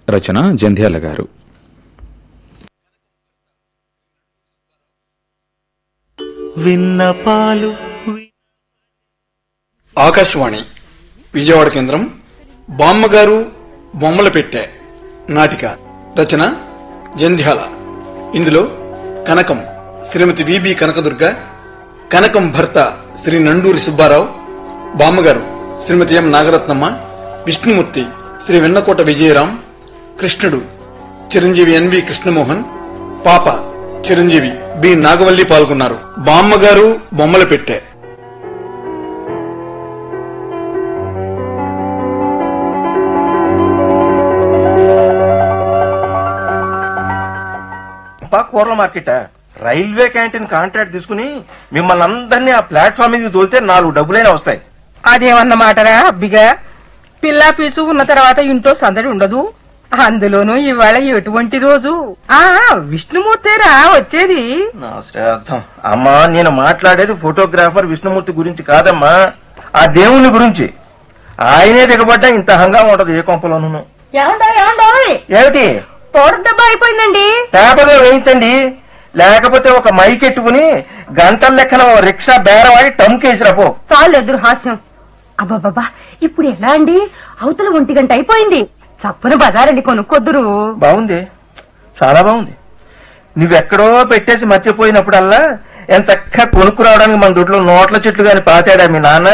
రచన జంధ్యాల గారు విన్నపాలు వి- ఆకాశవాణి విజయవాడ కేంద్రం బామ్మగారు బొమ్మల పెట్టె నాటిక రచన జంధ్యాల ఇందులో కనకం శ్రీమతి విబి కనకదుర్గ కనకం భర్త శ్రీ నండూరి సుబ్బారావు బామ్మగారు శ్రీమతి ఎం నాగరత్నమ్మ విష్ణుమూర్తి శ్రీ వెన్నకోట విజయరాం కృష్ణుడు చిరంజీవి ఎన్వి కృష్ణమోహన్ పాప చిరంజీవి బి నాగవల్లి పాల్గొన్నారు బామ్మగారు బొమ్మల పెట్టె అబ్బా కూరల మార్కెట్ రైల్వే క్యాంటీన్ కాంట్రాక్ట్ తీసుకుని మిమ్మల్ని అందరినీ ఆ ప్లాట్ఫామ్ మీద తోలితే నాలుగు డబ్బులైనా వస్తాయి అదేమన్నమాటరా అబ్బిగా పిల్లా పీసు ఉన్న తర్వాత ఇంట్లో సందడి ఉండదు అందులోనూ ఇవాళ ఎటువంటి రోజు ఆ విష్ణుమూర్తేరా వచ్చేది నా శ్రాద్ధం అమ్మా నేను మాట్లాడేది ఫోటోగ్రాఫర్ విష్ణుమూర్తి గురించి కాదమ్మా ఆ దేవుని గురించి ఆయనే దిగబడ్డా ఇంత హంగామా ఉంటది ఏ కొంపలోనూ ఏమండో ఏమండో ఏమిటి పౌడర్ దెబ్బ అయిపోయిందండి పేపర్లో వేయించండి లేకపోతే ఒక మైక్ ఎట్టుకుని గంటల లెక్కన ఓ రిక్షా బేరవాడి టమ్కేసిరా పో చాలు ఎదురు హాస్యం అబ్బాబాబా ఇప్పుడు ఎలా అండి అవతల ఒంటి గంట అయిపోయింది చప్పున బజారండి కొనుక్కొద్దురు బాగుంది చాలా బాగుంది నువ్వెక్కడో పెట్టేసి మర్చిపోయినప్పుడల్లా ఎంత చక్కగా కొనుక్కు రావడానికి మన దొడ్లో నోట్ల చెట్లు గాని పాతాడా మీ నాన్న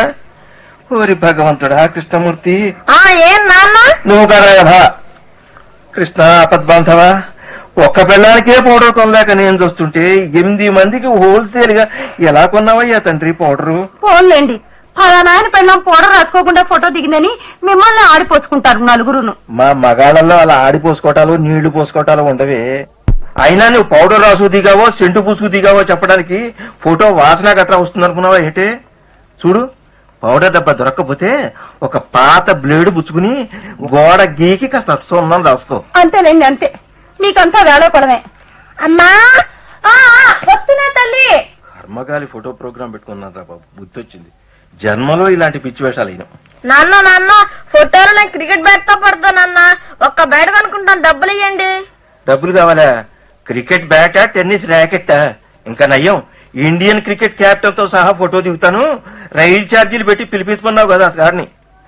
ఓరి భగవంతుడా కృష్ణమూర్తి ఆ ఏం నాన్న నువ్వు కదా కదా కృష్ణ అపద్బాంధవా ఒక్క పిల్లానికే పౌడర్ కొనలేక నేను చూస్తుంటే ఎనిమిది మందికి హోల్సేల్ గా ఎలా కొన్నావయ్యా తండ్రి పౌడరు ఫోన్లేండి ఫలానాయన పెళ్ళం పౌడర్ రాసుకోకుండా ఫోటో దిగిందని మిమ్మల్ని ఆడిపోసుకుంటారు నలుగురును మా మగాళ్ళల్లో అలా ఆడిపోసుకోవటాలు నీళ్లు పోసుకోవటాలు ఉండవే అయినా నువ్వు పౌడర్ రాసు దిగావో సెంటు పూసుకు దిగావో చెప్పడానికి ఫోటో వాసన గట్రా వస్తుంది అనుకున్నావా ఏంటే చూడు పౌడర్ దెబ్బ దొరక్కపోతే ఒక పాత బ్లేడ్ పుచ్చుకుని గోడ గీకి కాస్త సున్నం రాసుకో అంతేలేండి అంతే మీకంతా వేళ పడమే అమ్మా ఆ, ఆ, వస్తున్నా తల్లి కర్మగాలి ఫోటో ప్రోగ్రామ్ పెట్టుకున్నాను రా బాబు బుద్ధి వచ్చింది జన్మలో ఇలాంటి పిచ్చి వేషాలు అయినా నాన్న నాన్న ఫోటోలు నేను క్రికెట్ బ్యాట్ తో పడతానన్న ఒక్క బ్యాట్ కొనుక్కుంటాను డబ్బులు ఇవ్వండి డబ్బులు కావాలా క్రికెట్ బ్యాటా టెన్నిస్ ర్యాకెట్టా ఇంకా నయ్యం ఇండియన్ క్రికెట్ క్యాప్టెన్ తో సహా ఫోటో దిగుతాను రైలు ఛార్జీలు పెట్టి పిలిపించుకున్నావు కదా సార్ని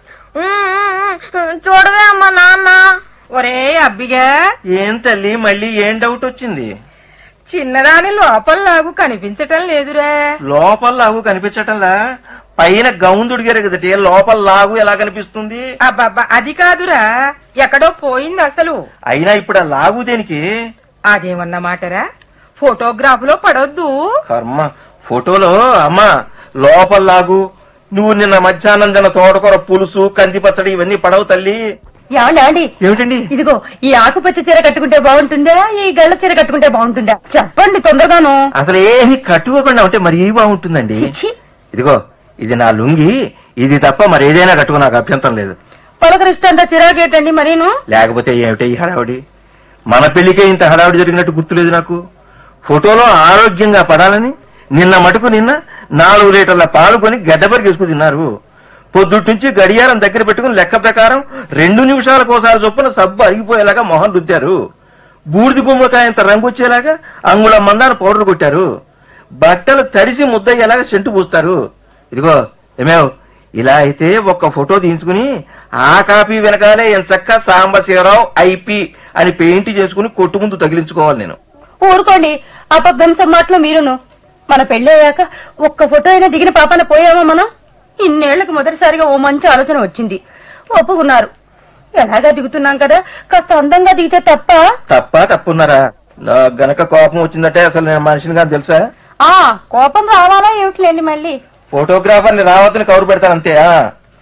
చూడవే అమ్మా నాన్న ఒరే అబ్బిగా ఏం తల్లి మళ్ళీ ఏం డౌట్ వచ్చింది చిన్నదాని లోపల లాగు కనిపించటం లేదురా లోపల లాగు కనిపించటంలా పైన గౌన్ దుడిగారు కదటి లోపల లాగు ఎలా కనిపిస్తుంది అబ్బబ్బా అది కాదురా ఎక్కడో పోయింది అసలు అయినా ఇప్పుడు ఆ లాగు దేనికి అదేమన్నమాటరా ఫోటోగ్రాఫ్ లో పడొద్దు కర్మ ఫోటోలో అమ్మా లోపల లాగు నువ్వు నిన్న మధ్యాహ్నం తిన్న తోటకూర పులుసు కంది పచ్చడి ఇవన్నీ పడవు తల్లి ఏమండి ఏమండి ఏమిటండి ఇదిగో ఈ ఆకుపచ్చ చీర కట్టుకుంటే బాగుంటుందా ఈ గళ్ళ చీర కట్టుకుంటే బాగుంటుందా చెప్పండి తొందరగాను అసలు ఏమి కట్టుకోకుండా ఉంటే మరి బాగుంటుందండి చిచ్చి ఇదిగో ఇది నా లుంగి ఇది తప్ప మరి ఏదైనా కట్టుకో నాకు అభ్యంతరం లేదు పలకరిస్తా చిరాకేటండి మరీను లేకపోతే ఏమిటి ఈ హడావుడి మన పెళ్లికే ఇంత హడావుడి జరిగినట్టు గుర్తులేదు నాకు ఫోటోలో ఆరోగ్యంగా పడాలని నిన్న మటుకు నిన్న నాలుగు లీటర్ల పాలు కొని గడ్డపరికేసుకు తిన్నారు పొద్దుటి నుంచి గడియారం దగ్గర పెట్టుకుని లెక్క ప్రకారం రెండు నిమిషాలకోసారి చొప్పున సబ్బు అరిగిపోయేలాగా మొహం రుద్దారు బూడిద గుమ్మకాయంత రంగు వచ్చేలాగా అంగుళం మందాన పౌడర్ కొట్టారు బట్టలు తడిసి ముద్దయ్యేలాగా సెంటు పూస్తారు ఇదిగో ఏమేవ్ ఇలా అయితే ఒక్క ఫోటో తీయించుకుని ఆ కాపీ వెనకాలే ఎంచక్క సాంబశివరావు ఐపి అని పెయింట్ చేసుకుని కొట్టు ముందు తగిలించుకోవాలి నేను ఊరుకోండి అబద్ధం సమ్మాట్లో మీరును మన పెళ్లి అయ్యాక ఒక్క ఫోటో అయినా దిగిన పాపన పోయామా మనం ఇన్నేళ్లకు మొదటిసారిగా ఓ మంచి ఆలోచన వచ్చింది ఒప్పుకున్నారు ఎలాగా దిగుతున్నాం కదా కాస్త అందంగా దిగితే తప్ప తప్ప తప్పున్నారా నా గనక కోపం వచ్చిందంటే అసలు నేను మనిషిని కానీ తెలుసా ఆ కోపం రావాలా ఏమిటిలేండి మళ్ళీ ఫోటోగ్రాఫర్ని రావద్దని కవరు పెడతాను అంతే ఆ.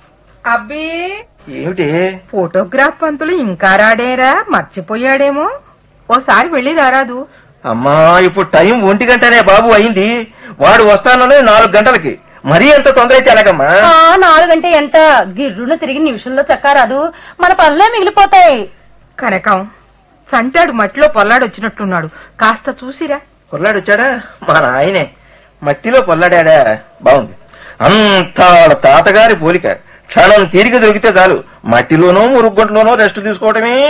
అబ్బి ఏమిటి ఫోటోగ్రాఫ్ పంతులు ఇంకా రాడేరా మర్చిపోయాడేమో ఓసారి వెళ్ళి రారాదు అమ్మా ఇప్పుడు టైం ఒంటి గంటనే బాబు అయింది వాడు వస్తానని నాలుగు గంటలకి మరీ ఎంత తొందర అయితే ఎలాగమ్మా ఆ నాలుగంటే ఎంత గిర్రున తిరిగి నిమిషంలో చక్కారాదు మన పనులే మిగిలిపోతాయి కనకం చంటాడు మట్టిలో పొల్లాడొచ్చినట్లున్నాడు కాస్త చూసిరా పొల్లాడు వచ్చాడా మా నాయనే మట్టిలో పొల్లాడా బాగుంది అంత వాళ్ళ తాతగారి పోలిక క్షణం తీరిక దొరికితే చాలు మట్టిలోనో మురుగుంట్లోనో రెస్ట్ తీసుకోవటమే